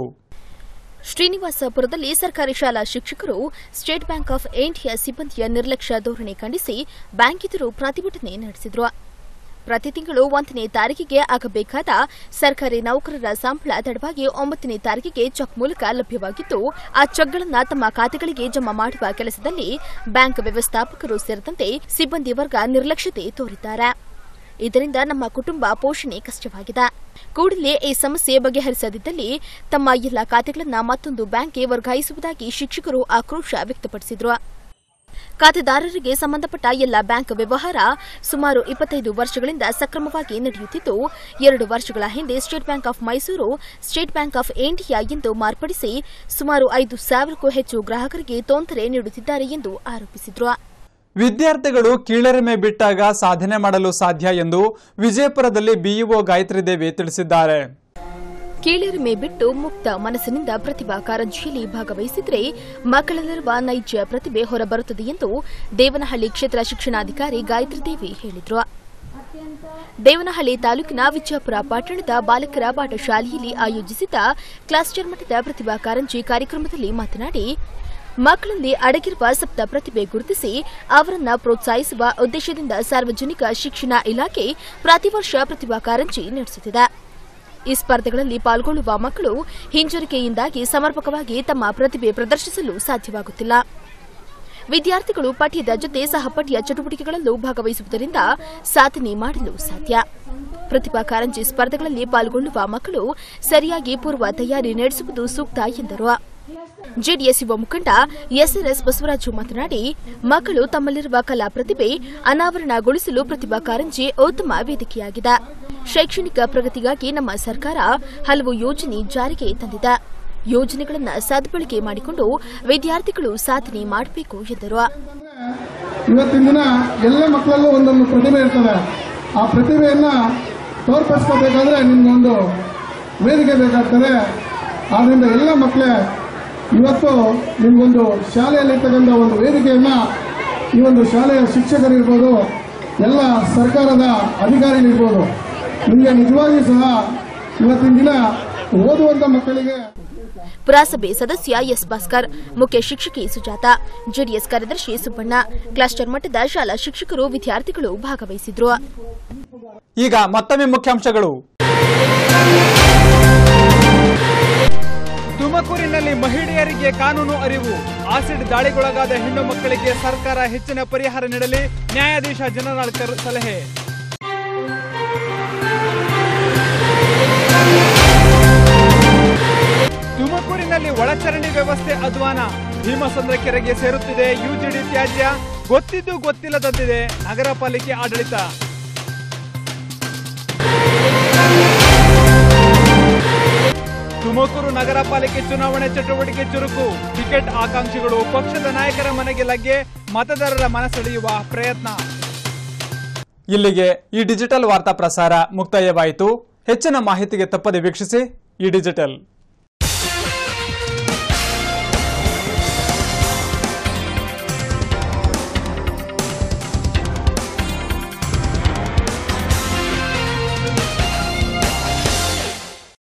ಶ್ರೀನಿವಾಸಪುರದಲ್ಲಿ ಸರ್ಕಾರಿ ಶಾಲಾ ಶಿಕ್ಷಕರು ಸ್ಟೇಟ್ ಬ್ಯಾಂಕ್ ಆಫ್ ಇಂಡಿಯಾ ಸಿಬ್ಬಂದಿಯ ನಿರ್ಲಕ್ಷ್ಯ ಧೋರಣೆ ಖಂಡಿಸಿ ಬ್ಯಾಂಕ್ ಎದುರು ಪ್ರತಿಭಟನೆ ನಡೆಸಿದರು ಪ್ರತಿ ತಿಂಗಳು ಒಂದನೇ ತಾರೀಕಿಗೆ ಆಗಬೇಕಾದ ಸರ್ಕಾರಿ ನೌಕರರ ಸಂಬಳ ತಡವಾಗಿ ಒಂಬತ್ತನೇ ತಾರೀಕಿಗೆ ಚೆಕ್ ಮೂಲಕ ಲಭ್ಯವಾಗಿದ್ದು ಆ ಚೆಕ್ಗಳನ್ನು ತಮ್ಮ ಖಾತೆಗಳಿಗೆ ಜಮಾ ಮಾಡುವ ಕೆಲಸದಲ್ಲಿ ಬ್ಯಾಂಕ್ ವ್ಯವಸ್ಥಾಪಕರು ಸೇರಿದಂತೆ ಸಿಬ್ಬಂದಿ ವರ್ಗ ನಿರ್ಲಕ್ಷ್ಯತೆ ತೋರಿದ್ದಾರೆ ಇದರಿಂದ ನಮ್ಮ ಕುಟುಂಬ ಪೋಷಣೆ ಕಷ್ಟವಾಗಿದೆ ಕೂಡಲೇ ಈ ಸಮಸ್ಯೆ ಬಗೆಹರಿಸದಿದ್ದಲ್ಲಿ ತಮ್ಮ ಎಲ್ಲ ಖಾತೆಗಳನ್ನು ಮತ್ತೊಂದು ಬ್ಯಾಂಕ್ಗೆ ವರ್ಗಾಯಿಸುವುದಾಗಿ ಶಿಕ್ಷಕರು ಆಕ್ರೋಶ ವ್ಯಕ್ತಪಡಿಸಿದರು ಖಾತೆದಾರರಿಗೆ ಸಂಬಂಧಪಟ್ಟ ಎಲ್ಲ ಬ್ಯಾಂಕ್ ವ್ಯವಹಾರ ಸುಮಾರು ಇಪ್ಪತ್ತೈದು ವರ್ಷಗಳಿಂದ ಸಕ್ರಮವಾಗಿ ನಡೆಯುತ್ತಿದ್ದು ಎರಡು ವರ್ಷಗಳ ಹಿಂದೆ state bank of Mysore state bank of India ಎಂದು ಮಾರ್ಪಡಿಸಿ ಸುಮಾರು ಐದು ಸಾವಿರಕ್ಕೂ ಹೆಚ್ಚು ಗ್ರಾಹಕರಿಗೆ ತೊಂದರೆ ನೀಡುತ್ತಿದ್ದಾರೆ ಎಂದು ಆರೋಪಿಸಿದರು ವಿದ್ಯಾರ್ಥಿಗಳು ಕೀಳರಿಮೆ ಬಿಟ್ಟಾಗ ಸಾಧನೆ ಮಾಡಲು ಸಾಧ್ಯ ಎಂದು ವಿಜಯಪುರದಲ್ಲಿ ಬಿಇಒ ಗಾಯತ್ರಿ ದೇವಿ ತಿಳಿಸಿದ್ದಾರೆ ಕೀಳರಿಮೆ ಬಿಟ್ಟು ಮುಕ್ತ ಮನಸ್ಸಿನಿಂದ ಪ್ರತಿಭಾ ಕಾರಂಜಿಯಲ್ಲಿ ಭಾಗವಹಿಸಿದ್ರೆ ಮಕ್ಕಳಲ್ಲಿರುವ ನೈಜ ಪ್ರತಿಭೆ ಹೊರಬರುತ್ತದೆ ಎಂದು ದೇವನಹಳ್ಳಿ ಕ್ಷೇತ್ರ ಶಿಕ್ಷಣಾಧಿಕಾರಿ ಗಾಯತ್ರಿ ದೇವಿ ಹೇಳಿದರು ದೇವನಹಳ್ಳಿ ತಾಲೂಕಿನ ವಿಜಯಪುರ ಪಟ್ಟಣದ ಬಾಲಕರ ಪಾಠಶಾಲೆಯಲ್ಲಿ ಆಯೋಜಿಸಿದ್ದ ಕ್ಲಾಸ್ಟರ್ ಮಟ್ಟದ ಪ್ರತಿಭಾ ಕಾರಂಜಿ ಕಾರ್ಯಕ್ರಮದಲ್ಲಿ ಮಾತನಾಡಿ ಮಕ್ಕಳಲ್ಲಿ ಅಡಗಿರುವ ಸಪ್ತ ಪ್ರತಿಭೆ ಗುರುತಿಸಿ ಅವರನ್ನ ಪ್ರೋತ್ಸಾಹಿಸುವ ಉದ್ದೇಶದಿಂದ ಸಾರ್ವಜನಿಕ ಶಿಕ್ಷಣ ಇಲಾಖೆ ಪ್ರತಿ ವರ್ಷ ಪ್ರತಿಭಾ ಕಾರಂಜಿ ನಡೆಸುತ್ತಿದೆ ಈ ಸ್ಪರ್ಧೆಗಳಲ್ಲಿ ಪಾಲ್ಗೊಳ್ಳುವ ಮಕ್ಕಳು ಹಿಂಜರಿಕೆಯಿಂದಾಗಿ ಸಮರ್ಪಕವಾಗಿ ತಮ್ಮ ಪ್ರತಿಭೆ ಪ್ರದರ್ಶಿಸಲು ಸಾಧ್ಯವಾಗುತ್ತಿಲ್ಲ ವಿದ್ಯಾರ್ಥಿಗಳು ಪಠ್ಯದ ಜೊತೆ ಸಹಪಠ್ಯ ಚಟುವಟಿಕೆಗಳಲ್ಲೂ ಭಾಗವಹಿಸುವುದರಿಂದ ಸಾಧನೆ ಮಾಡಲು ಸಾಧ್ಯ ಪ್ರತಿಭಾ ಕಾರಂಜಿ ಸ್ಪರ್ಧೆಗಳಲ್ಲಿ ಪಾಲ್ಗೊಳ್ಳುವ ಮಕ್ಕಳು ಸರಿಯಾಗಿ ಪೂರ್ವ ತಯಾರಿ ನಡೆಸುವುದು ಸೂಕ್ತ ಎಂದರು ಜೆಡಿಎಸ್ ಯುವ ಮುಖಂಡ ಎಸ್ಆರ್ಎಸ್ ಬಸವರಾಜು ಮಾತನಾಡಿ ಮಕ್ಕಳು ತಮ್ಮಲ್ಲಿರುವ ಕಲಾ ಪ್ರತಿಭೆ ಅನಾವರಣಗೊಳಿಸಲು ಪ್ರತಿಭಾ ಕಾರಂಜಿ ಉತ್ತಮ ವೇದಿಕೆಯಾಗಿದೆ ಶೈಕ್ಷಣಿಕ ಪ್ರಗತಿಗಾಗಿ ನಮ್ಮ ಸರ್ಕಾರ ಹಲವು ಯೋಜನೆ ಜಾರಿಗೆ ತಂದಿದೆ ಯೋಜನೆಗಳನ್ನು ಸದ್ಬಳಕೆ ಮಾಡಿಕೊಂಡು ವಿದ್ಯಾರ್ಥಿಗಳು ಸಾಧನೆ ಮಾಡಬೇಕು ಎಂದರು ಇವತ್ತಿನ ದಿನ ಎಲ್ಲ ಮಕ್ಕಳಲ್ಲೂ ಒಂದೊಂದು ಪ್ರತಿಭೆ ಇರ್ತದೆ ಆ ಪ್ರತಿಭೆಯನ್ನ ತೋರ್ಪಡಿಸ್ಕೋಬೇಕಾದ್ರೆ ನಿಮ್ಗೊಂದು ವೇದಿಕೆ ಬೇಕಾಗ್ತದೆ ಆದ್ರಿಂದ ಎಲ್ಲ ಮಕ್ಕಳೇ ಇವತ್ತು ನಿಮ್ಗೊಂದು ಶಾಲೆಯಲ್ಲಿರ್ತಕ್ಕಂಥ ಒಂದು ವೇದಿಕೆಯನ್ನ ಈ ಒಂದು ಶಾಲೆಯ ಶಿಕ್ಷಕರಿರ್ಬೋದು ಎಲ್ಲ ಸರ್ಕಾರದ ಅಧಿಕಾರಿಗಳಿರ್ಬೋದು ನಿಮಗೆ ನಿಜವಾಗಿಯೂ ಸಹ ಇವತ್ತಿನ ದಿನ ಓದುವಂತ ಮಕ್ಕಳಿಗೆ ಪುರಸಭೆ ಸದಸ್ಯ ಎಸ್ ಭಾಸ್ಕರ್ ಮುಖ್ಯ ಶಿಕ್ಷಕಿ ಸುಜಾತ ಜೆಡಿಎಸ್ ಕಾರ್ಯದರ್ಶಿ ಸುಬ್ಬಣ್ಣ ಕ್ಲಸ್ಟರ್ ಮಟ್ಟದ ಶಾಲಾ ಶಿಕ್ಷಕರು ವಿದ್ಯಾರ್ಥಿಗಳು ಭಾಗವಹಿಸಿದ್ರು ಈಗ ಮತ್ತೊಮ್ಮೆ ಮುಖ್ಯಾಂಶಗಳು ತುಮಕೂರಿನಲ್ಲಿ ಮಹಿಳೆಯರಿಗೆ ಕಾನೂನು ಅರಿವು ಆಸಿಡ್ ದಾಳಿಗೊಳಗಾದ ಹೆಣ್ಣು ಮಕ್ಕಳಿಗೆ ಸರ್ಕಾರ ಹೆಚ್ಚಿನ ಪರಿಹಾರ ನೀಡಲಿ ನ್ಯಾಯಾಧೀಶ ಜನರಾಳ್ಕರ್ ಸಲಹೆ ತುಮಕೂರಿನಲ್ಲಿ ಒಳಚರಂಡಿ ವ್ಯವಸ್ಥೆ ಅಧ್ವಾನ ಭೀಮಸಂದ್ರ ಕೆರೆಗೆ ಸೇರುತ್ತಿದೆ ಯುಜಿಡಿ ತ್ಯಾಜ್ಯ ಗೊತ್ತಿದ್ದು ಗೊತ್ತಿಲ್ಲದಂತಿದೆ ನಗರ ಪಾಲಿಕೆ ಆಡಳಿತ ತುಮಕೂರು ನಗರ ಪಾಲಿಕೆ ಚುನಾವಣೆ ಚಟುವಟಿಕೆ ಚುರುಕು ಟಿಕೆಟ್ ಆಕಾಂಕ್ಷಿಗಳು ಪಕ್ಷದ ನಾಯಕರ ಮನೆಗೆ ಲಗ್ಗೆ ಮತದಾರರ ಮನಸೆಳೆಯುವ ಪ್ರಯತ್ನ ಇಲ್ಲಿಗೆ ಈ ಡಿಜಿಟಲ್ ವಾರ್ತಾ ಪ್ರಸಾರ ಮುಕ್ತಾಯವಾಯಿತು ಹೆಚ್ಚಿನ ಮಾಹಿತಿಗೆ ತಪ್ಪದೆ ವೀಕ್ಷಿಸಿ ಈ ಡಿಜಿಟಲ್